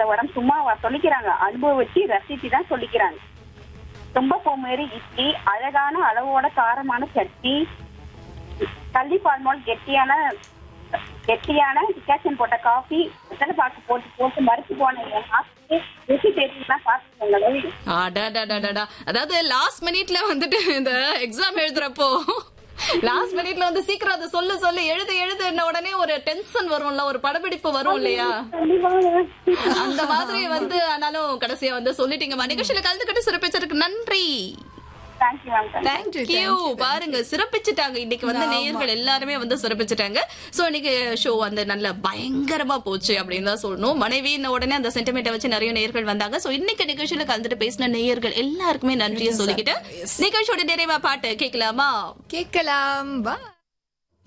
வரம் சும்மாவா சொல்லிக்கிறாங்க அனுபவிச்சு ரசிச்சு தான் சொல்லிக்கிறாங்க ரொம்ப மாரி இட்லி அழகான அளவோட காரமான சட்னி கள்ளிப்பால் மோல் கெட்டியான கெட்டியான டிகாஷன் போட்ட காஃபி வெத்தலை பாக்கு போட்டு போட்டு மறுத்து போன என் நாக்கு ருசி தெரியுதுன்னா பாத்துக்கோங்களேன் அடடடடடா. அதாவது லாஸ்ட் மினிட்ல வந்துட்டு இந்த எக்ஸாம் எழுதுறப்போ லாஸ்ட் மினிட்ல வந்து சீக்கிரம் அதை சொல்லு சொல்லு எழுது எழுதுன உடனே ஒரு டென்ஷன் வரும்ல ஒரு படபிடிப்பு வரும் இல்லையா கண்டிப்பாங்க அந்த மாதிரி வந்து ஆனாலும் கடைசியா வந்து சொல்லிட்டீங்கம்மா நிகழ்ச்சியில கலந்துக்கிட்டு சிறப்பிச்சதுக்கு நன்றி தேங்க்யூ மேம் தேங்க்யூ பாருங்க சிறப்பிச்சுட்டாங்க இன்னைக்கு வந்து நேயர்கள் எல்லாருமே வந்து சிறப்பிச்சுட்டாங்க சோ இன்னைக்கு ஷோ வந்து நல்ல பயங்கரமா போச்சு அப்படின்னு தான் சொல்லணும் மனைவி உடனே அந்த சென்டிமீட்டர் வச்சு நிறைய நேயர்கள் வந்தாங்க சோ இன்னைக்கு நிகழ்ச்சியில கலந்துட்டு பேசின நேயர்கள் எல்லாருக்குமே நன்றியை சொல்லிக்கிட்டு நிகழ்ச்சியோட நிறைவா பாட்டு கேட்கலாமா கேட்கலாம் பா